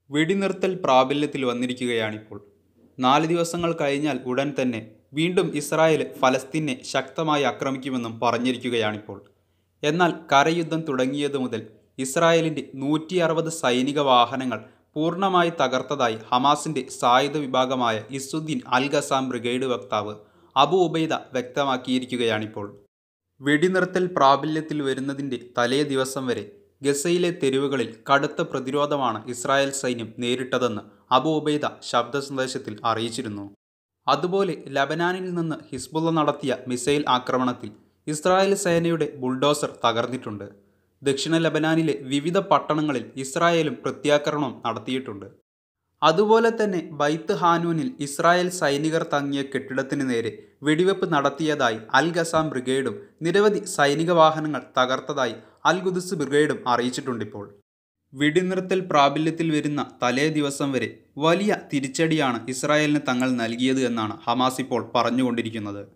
വെടിനിർത്തൽ പ്രാബല്യത്തിൽ വന്നിരിക്കുകയാണിപ്പോൾ നാല് ദിവസങ്ങൾ കഴിഞ്ഞാൽ ഉടൻ തന്നെ വീണ്ടും ഇസ്രായേൽ ഫലസ്തീനെ ശക്തമായി ആക്രമിക്കുമെന്നും പറഞ്ഞിരിക്കുകയാണിപ്പോൾ എന്നാൽ കരയുദ്ധം തുടങ്ങിയതു മുതൽ ഇസ്രായേലിൻ്റെ നൂറ്റി അറുപത് സൈനിക വാഹനങ്ങൾ പൂർണ്ണമായി തകർത്തതായി ഹമാസിൻ്റെ സായുധ വിഭാഗമായ ഇസുദ്ദീൻ അൽ ഖസാം ബ്രിഗേഡ് വക്താവ് അബു ഉബൈദ വ്യക്തമാക്കിയിരിക്കുകയാണിപ്പോൾ വെടിനിർത്തൽ പ്രാബല്യത്തിൽ വരുന്നതിൻ്റെ തലേ ദിവസം വരെ ഗസയിലെ തെരുവുകളിൽ കടുത്ത പ്രതിരോധമാണ് ഇസ്രായേൽ സൈന്യം നേരിട്ടതെന്ന് അബു ഉബൈദ ശബ്ദ സന്ദേശത്തിൽ അറിയിച്ചിരുന്നു അതുപോലെ ലബനാനിൽ നിന്ന് ഹിസ്ബുള്ള നടത്തിയ മിസൈൽ ആക്രമണത്തിൽ ഇസ്രായേൽ സേനയുടെ ബുൾഡോസർ തകർന്നിട്ടുണ്ട് ദക്ഷിണ ലബനാനിലെ വിവിധ പട്ടണങ്ങളിൽ ഇസ്രായേലും പ്രത്യാക്രമണം നടത്തിയിട്ടുണ്ട് അതുപോലെ തന്നെ ബൈത്ത് ഹാനൂനിൽ ഇസ്രായേൽ സൈനികർ തങ്ങിയ കെട്ടിടത്തിന് നേരെ വെടിവെപ്പ് നടത്തിയതായി അൽ ഖസാം ബ്രിഗേഡും നിരവധി സൈനിക വാഹനങ്ങൾ തകർത്തതായി അൽ ഖുദസ് ബ്രിഗേഡും അറിയിച്ചിട്ടുണ്ടിപ്പോൾ വെടിനിർത്തൽ പ്രാബല്യത്തിൽ വരുന്ന തലേ ദിവസം വരെ വലിയ തിരിച്ചടിയാണ് ഇസ്രായേലിന് തങ്ങൾ നൽകിയത് എന്നാണ് ഹമാസ് ഇപ്പോൾ പറഞ്ഞുകൊണ്ടിരിക്കുന്നത്